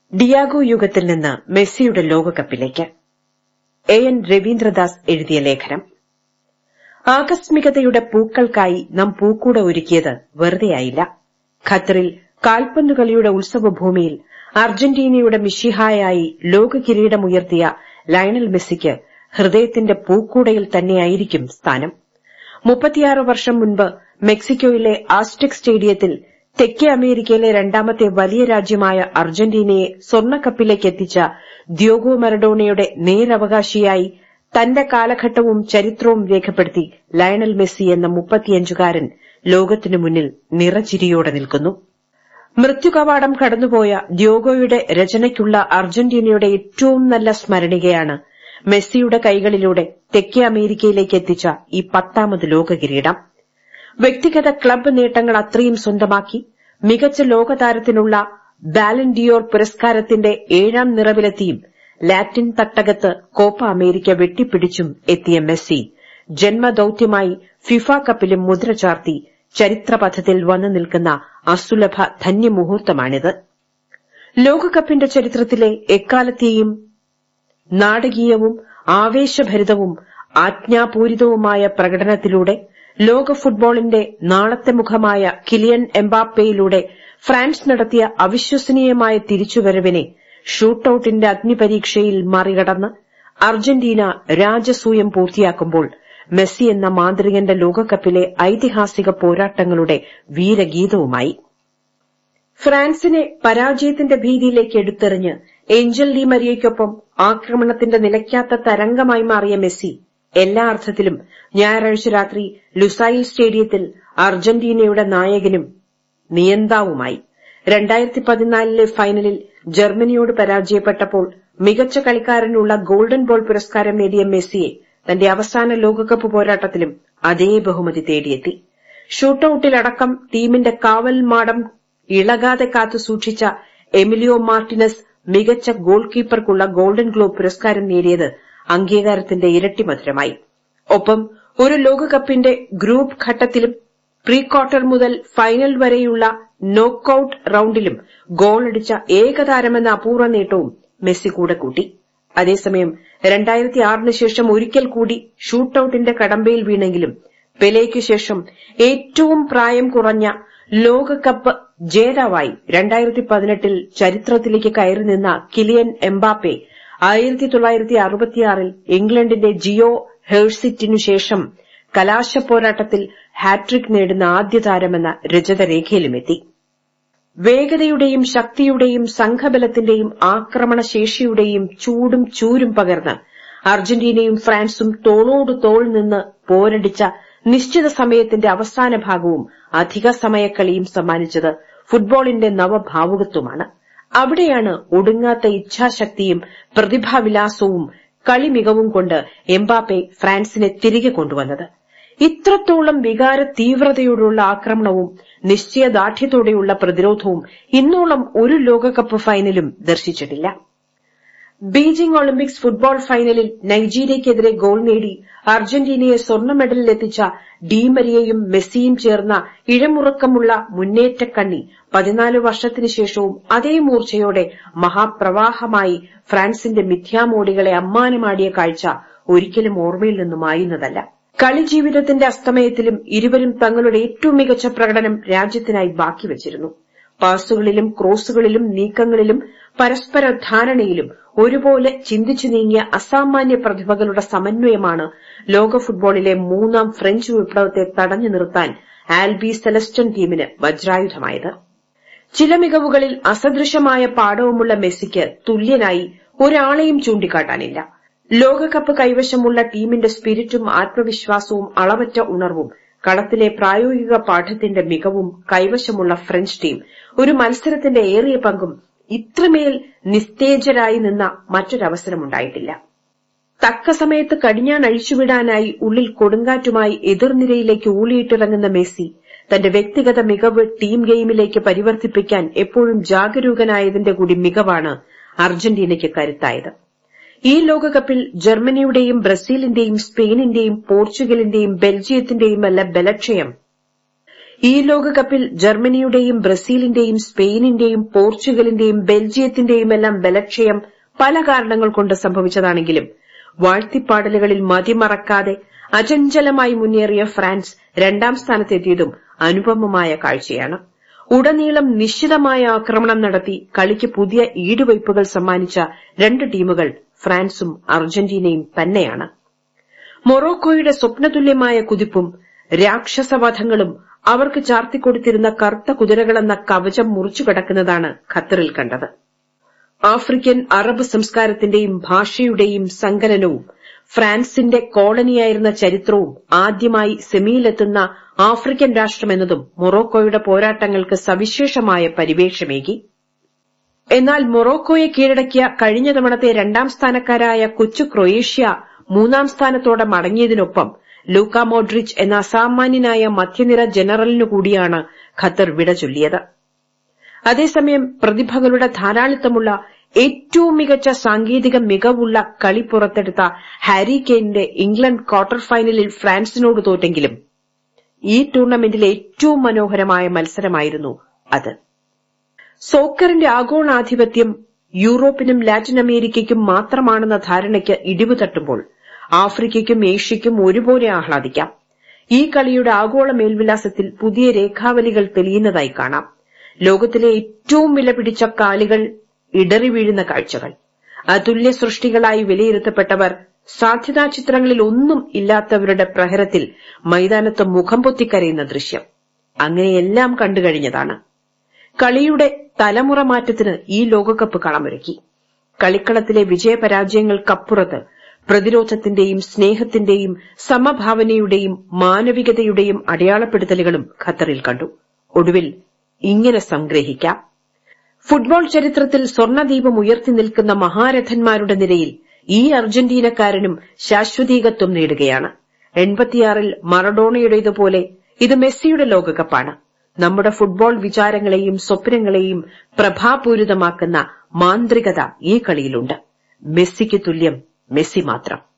Diego യുഗത്തിൽ നിന്ന് മെസ്സിയുടെ ലോകകപ്പിലേക്ക് എ എൻ രവീന്ദ്രദാസ് എഴുതിയ ലേഖനം ആകസ്മികതയുടെ പൂക്കൾക്കായി നാം പൂക്കൂട ഒരുക്കിയത് വെറുതെയായില്ല ഖത്തറിൽ കാൽപന്തുകളിയുടെ ഉത്സവഭൂമിയിൽ അർജന്റീനയുടെ മിഷിഹായായി ലോക കിരീടമുയർത്തിയ ലയണൽ മെസ്സിക്ക് ഹൃദയത്തിന്റെ പൂക്കൂടയിൽ തന്നെയായിരിക്കും സ്ഥാനം മുപ്പത്തിയാറ് വർഷം മുൻപ് മെക്സിക്കോയിലെ ആസ്റ്റിക് സ്റ്റേഡിയത്തിൽ തെക്കേ അമേരിക്കയിലെ രണ്ടാമത്തെ വലിയ രാജ്യമായ അർജന്റീനയെ സ്വർണ്ണക്കപ്പിലേക്ക് എത്തിച്ച ദ്യോഗോ മറഡോണയുടെ നേരവകാശിയായി തന്റെ കാലഘട്ടവും ചരിത്രവും രേഖപ്പെടുത്തി ലയണൽ മെസ്സി എന്ന മുപ്പത്തിയഞ്ചുകാരൻ ലോകത്തിനു മുന്നിൽ നിറചിരിയോടെ നിൽക്കുന്നു മൃത്യുകവാടം കടന്നുപോയ ദ്യോഗോയുടെ രചനയ്ക്കുള്ള അർജന്റീനയുടെ ഏറ്റവും നല്ല സ്മരണികയാണ് മെസ്സിയുടെ കൈകളിലൂടെ തെക്കേ അമേരിക്കയിലേക്ക് എത്തിച്ച ഈ പത്താമത് ലോക കിരീടം വ്യക്തിഗത ക്ലബ്ബ് നേട്ടങ്ങൾ അത്രയും സ്വന്തമാക്കി മികച്ച ലോകതാരത്തിനുള്ള ബാലൻഡിയോർ പുരസ്കാരത്തിന്റെ ഏഴാം നിറവിലെത്തിയും ലാറ്റിൻ തട്ടകത്ത് കോപ്പ അമേരിക്ക വെട്ടിപ്പിടിച്ചും എത്തിയ മെസ്സി ജന്മദൌത്യമായി ഫിഫ കപ്പിലും മുദ്ര ചാർത്തി ചരിത്രപഥത്തിൽ വന്നു നിൽക്കുന്ന അസുലഭ ധന്യമുഹൂർത്തമാണിത് ലോകകപ്പിന്റെ ചരിത്രത്തിലെ എക്കാലത്തെയും നാടകീയവും ആവേശഭരിതവും ആജ്ഞാപൂരിതവുമായ പ്രകടനത്തിലൂടെ ലോക ഫുട്ബോളിന്റെ നാളത്തെ മുഖമായ കിലിയൻ എംബാപ്പയിലൂടെ ഫ്രാൻസ് നടത്തിയ അവിശ്വസനീയമായ തിരിച്ചുവരവിനെ ഷൂട്ടൌട്ടിന്റെ അഗ്നിപരീക്ഷയിൽ മറികടന്ന് അർജന്റീന രാജസൂയം പൂർത്തിയാക്കുമ്പോൾ മെസ്സി എന്ന മാന്ത്രികന്റെ ലോകകപ്പിലെ ഐതിഹാസിക പോരാട്ടങ്ങളുടെ വീരഗീതവുമായി ഫ്രാൻസിനെ പരാജയത്തിന്റെ ഭീതിയിലേക്ക് എടുത്തെറിഞ്ഞ് ഏഞ്ചൽ ഡി മരിയയ്ക്കൊപ്പം ആക്രമണത്തിന്റെ നിലയ്ക്കാത്ത തരംഗമായി മാറിയ മെസ്സി എല്ലാ അർത്ഥത്തിലും ഞായറാഴ്ച രാത്രി ലുസൈൽ സ്റ്റേഡിയത്തിൽ അർജന്റീനയുടെ നായകനും നിയന്താവുമായി രണ്ടായിരത്തി പതിനാലിലെ ഫൈനലിൽ ജർമ്മനിയോട് പരാജയപ്പെട്ടപ്പോൾ മികച്ച കളിക്കാരനുള്ള ഗോൾഡൻ ബോൾ പുരസ്കാരം നേടിയ മെസ്സിയെ തന്റെ അവസാന ലോകകപ്പ് പോരാട്ടത്തിലും അതേ ബഹുമതി തേടിയെത്തി ഷൂട്ടൌട്ടിലടക്കം ടീമിന്റെ കാവൽ മാടം ഇളകാതെ കാത്തു സൂക്ഷിച്ച എമിലിയോ മാർട്ടിനസ് മികച്ച ഗോൾ കീപ്പർക്കുള്ള ഗോൾഡൻ ഗ്ലോബ് പുരസ്കാരം നേടിയത് അംഗീകാരത്തിന്റെ ഇരട്ടി മധുരമായി ഒപ്പം ഒരു ലോകകപ്പിന്റെ ഗ്രൂപ്പ് ഘട്ടത്തിലും പ്രീ ക്വാർട്ടർ മുതൽ ഫൈനൽ വരെയുള്ള നോക്കൌട്ട് റൌണ്ടിലും ഗോളടിച്ച ഏകതാരമെന്ന അപൂർവ നേട്ടവും മെസ്സി കൂടെ കൂട്ടി അതേസമയം രണ്ടായിരത്തി ആറിന് ശേഷം ഒരിക്കൽ കൂടി ഷൂട്ടൌട്ടിന്റെ കടമ്പയിൽ വീണെങ്കിലും പെലെയ്ക്കു ശേഷം ഏറ്റവും പ്രായം കുറഞ്ഞ ലോകകപ്പ് ജേതാവായി രണ്ടായിരത്തി പതിനെട്ടിൽ ചരിത്രത്തിലേക്ക് കയറി നിന്ന കിലിയൻ എംബാപ്പെ ആയിരത്തി തൊള്ളായിരത്തി അറുപത്തിയാറിൽ ഇംഗ്ലണ്ടിന്റെ ജിയോ ഹേഴ്സിറ്റിനു ശേഷം കലാശപ്പോരാട്ടത്തിൽ ഹാട്രിക് നേടുന്ന ആദ്യ താരമെന്ന രജതരേഖയിലുമെത്തി വേഗതയുടെയും ശക്തിയുടെയും സംഘബലത്തിന്റെയും ആക്രമണശേഷിയുടെയും ചൂടും ചൂരും പകർന്ന് അർജന്റീനയും ഫ്രാൻസും തോളോട് തോൾ നിന്ന് പോരടിച്ച നിശ്ചിത സമയത്തിന്റെ അവസാന ഭാഗവും അധിക സമയക്കളിയും സമ്മാനിച്ചത് ഫുട്ബോളിന്റെ നവഭാവുകത്വമാണ് അവിടെയാണ് ഒടുങ്ങാത്ത ഇച്ഛാശക്തിയും പ്രതിഭാവിലാസവും കളി മികവും കൊണ്ട് എംബാപ്പെ ഫ്രാൻസിനെ തിരികെ കൊണ്ടുവന്നത് ഇത്രത്തോളം വികാര തീവ്രതയോടുള്ള ആക്രമണവും നിശ്ചയദാർഢ്യത്തോടെയുള്ള പ്രതിരോധവും ഇന്നോളം ഒരു ലോകകപ്പ് ഫൈനലും ദർശിച്ചിട്ടില്ല ബീജിംഗ് ഒളിമ്പിക്സ് ഫുട്ബോൾ ഫൈനലിൽ നൈജീരിയയ്ക്കെതിരെ ഗോൾ നേടി അർജന്റീനയെ സ്വർണ്ണ മെഡലിലെത്തിച്ച ഡീമരിയയും മെസ്സിയും ചേർന്ന ഇഴമുറക്കമുള്ള മുന്നേറ്റക്കണ്ണി പതിനാല് വർഷത്തിനു ശേഷവും അതേ മൂർച്ചയോടെ മഹാപ്രവാഹമായി ഫ്രാൻസിന്റെ മിഥ്യാമോടികളെ അമ്മാനമാടിയ കാഴ്ച ഒരിക്കലും ഓർമ്മയിൽ നിന്നും മായുന്നതല്ല കളി ജീവിതത്തിന്റെ അസ്തമയത്തിലും ഇരുവരും തങ്ങളുടെ ഏറ്റവും മികച്ച പ്രകടനം രാജ്യത്തിനായി ബാക്കിവച്ചിരുന്നു പാസുകളിലും ക്രോസുകളിലും നീക്കങ്ങളിലും പരസ്പര ധാരണയിലും ഒരുപോലെ ചിന്തിച്ചു നീങ്ങിയ അസാമാന്യ പ്രതിഭകളുടെ സമന്വയമാണ് ലോക ഫുട്ബോളിലെ മൂന്നാം ഫ്രഞ്ച് വിപ്ലവത്തെ തടഞ്ഞു നിർത്താൻ ആൽബി സെലസ്റ്റൺ ടീമിന് വജ്രായുധമായത് ചില മികവുകളിൽ അസദൃശമായ പാടവുമുള്ള മെസ്സിക്ക് തുല്യനായി ഒരാളെയും ചൂണ്ടിക്കാട്ടാനില്ല ലോകകപ്പ് കൈവശമുള്ള ടീമിന്റെ സ്പിരിറ്റും ആത്മവിശ്വാസവും അളവറ്റ ഉണർവും കളത്തിലെ പ്രായോഗിക പാഠത്തിന്റെ മികവും കൈവശമുള്ള ഫ്രഞ്ച് ടീം ഒരു മത്സരത്തിന്റെ ഏറിയ പങ്കും ഇത്രമേൽ നിസ്തേജരായി നിന്ന മറ്റൊരവസരമുണ്ടായിട്ടില്ല തക്ക സമയത്ത് കടിഞ്ഞാൻ അഴിച്ചുവിടാനായി ഉള്ളിൽ കൊടുങ്കാറ്റുമായി എതിർനിരയിലേക്ക് ഊളിയിട്ടിറങ്ങുന്ന മെസ്സി തന്റെ വ്യക്തിഗത മികവ് ടീം ഗെയിമിലേക്ക് പരിവർത്തിപ്പിക്കാൻ എപ്പോഴും ജാഗരൂകനായതിന്റെ കൂടി മികവാണ് അർജന്റീനയ്ക്ക് കരുത്തായത് ഈ ലോകകപ്പിൽ ജർമ്മനിയുടെയും ബ്രസീലിന്റെയും സ്പെയിനിന്റെയും പോർച്ചുഗലിന്റെയും ബെൽജിയത്തിന്റെയുമല്ല ബലക്ഷയം ഈ ലോകകപ്പിൽ ജർമ്മനിയുടെയും ബ്രസീലിന്റെയും സ്പെയിനിന്റെയും പോർച്ചുഗലിന്റെയും ബെൽജിയത്തിന്റെയും എല്ലാം ബലക്ഷയം പല കാരണങ്ങൾ കൊണ്ട് സംഭവിച്ചതാണെങ്കിലും വാഴ്ത്തിപ്പാടലുകളിൽ മതിമറക്കാതെ അചഞ്ചലമായി മുന്നേറിയ ഫ്രാൻസ് രണ്ടാം സ്ഥാനത്തെത്തിയതും അനുപമമായ കാഴ്ചയാണ് ഉടനീളം നിശ്ചിതമായ ആക്രമണം നടത്തി കളിക്ക് പുതിയ ഈടുവയ്പുകൾ സമ്മാനിച്ച രണ്ട് ടീമുകൾ ഫ്രാൻസും അർജന്റീനയും തന്നെയാണ് മൊറോക്കോയുടെ സ്വപ്നതുല്യമായ കുതിപ്പും രാക്ഷസവധങ്ങളും അവർക്ക് ചാർത്തിക്കൊടുത്തിരുന്ന കറുത്ത കുതിരകളെന്ന കവചം മുറിച്ചു കിടക്കുന്നതാണ് ഖത്തറിൽ കണ്ടത് ആഫ്രിക്കൻ അറബ് സംസ്കാരത്തിന്റെയും ഭാഷയുടെയും സങ്കലനവും ഫ്രാൻസിന്റെ കോളനിയായിരുന്ന ചരിത്രവും ആദ്യമായി സെമിയിലെത്തുന്ന ആഫ്രിക്കൻ രാഷ്ട്രമെന്നതും മൊറോക്കോയുടെ പോരാട്ടങ്ങൾക്ക് സവിശേഷമായ പരിവേഷമേകി എന്നാൽ മൊറോക്കോയെ കീഴടക്കിയ കഴിഞ്ഞ തവണത്തെ രണ്ടാം സ്ഥാനക്കാരായ കൊച്ചു ക്രൊയേഷ്യ മൂന്നാം സ്ഥാനത്തോടെ മടങ്ങിയതിനൊപ്പം ലൂക്ക മോഡ്രിച്ച് എന്ന അസാമാന്യനായ മധ്യനിര ജനറലിനു കൂടിയാണ് ഖത്തർ വിട ചൊല്ലിയത് അതേസമയം പ്രതിഭകളുടെ ധാരാളിത്തമുള്ള ഏറ്റവും മികച്ച സാങ്കേതിക മികവുള്ള കളി പുറത്തെടുത്ത ഹാരി കെയ്നിന്റെ ഇംഗ്ലണ്ട് ക്വാർട്ടർ ഫൈനലിൽ ഫ്രാൻസിനോട് തോറ്റെങ്കിലും ഈ ടൂർണമെന്റിലെ ഏറ്റവും മനോഹരമായ മത്സരമായിരുന്നു അത് സോക്കറിന്റെ ആഗോളാധിപത്യം യൂറോപ്പിനും ലാറ്റിൻ അമേരിക്കയ്ക്കും മാത്രമാണെന്ന ധാരണയ്ക്ക് ഇടിവ് തട്ടുമ്പോൾ ആഫ്രിക്കയ്ക്കും ഏഷ്യയ്ക്കും ഒരുപോലെ ആഹ്ലാദിക്കാം ഈ കളിയുടെ ആഗോള മേൽവിലാസത്തിൽ പുതിയ രേഖാവലികൾ തെളിയുന്നതായി കാണാം ലോകത്തിലെ ഏറ്റവും വിലപിടിച്ച കാലുകൾ ഇടറി വീഴുന്ന കാഴ്ചകൾ അതുല്യ സൃഷ്ടികളായി വിലയിരുത്തപ്പെട്ടവർ സാധ്യതാ ചിത്രങ്ങളിൽ ഒന്നും ഇല്ലാത്തവരുടെ പ്രഹരത്തിൽ മൈതാനത്ത് മുഖം പൊത്തിക്കരയുന്ന ദൃശ്യം അങ്ങനെയെല്ലാം കണ്ടുകഴിഞ്ഞതാണ് കളിയുടെ തലമുറ മാറ്റത്തിന് ഈ ലോകകപ്പ് കളമൊരുക്കി കളിക്കളത്തിലെ വിജയപരാജയങ്ങൾക്കപ്പുറത്ത് പ്രതിരോധത്തിന്റെയും സ്നേഹത്തിന്റെയും സമഭാവനയുടെയും മാനവികതയുടെയും അടയാളപ്പെടുത്തലുകളും ഖത്തറിൽ കണ്ടു ഒടുവിൽ ഇങ്ങനെ സംഗ്രഹിക്കാം ഫുട്ബോൾ ചരിത്രത്തിൽ സ്വർണദീപം ഉയർത്തി നിൽക്കുന്ന മഹാരഥന്മാരുടെ നിരയിൽ ഈ അർജന്റീനക്കാരനും ശാശ്വതീകത്വം നേടുകയാണ് എൺപത്തിയാറിൽ മറഡോണയുടേതുപോലെ ഇത് മെസ്സിയുടെ ലോകകപ്പാണ് നമ്മുടെ ഫുട്ബോൾ വിചാരങ്ങളെയും സ്വപ്നങ്ങളെയും പ്രഭാപൂരിതമാക്കുന്ന മാന്ത്രികത ഈ കളിയിലുണ്ട് മെസ്സിക്ക് തുല്യം മെസ്സി മാത്രം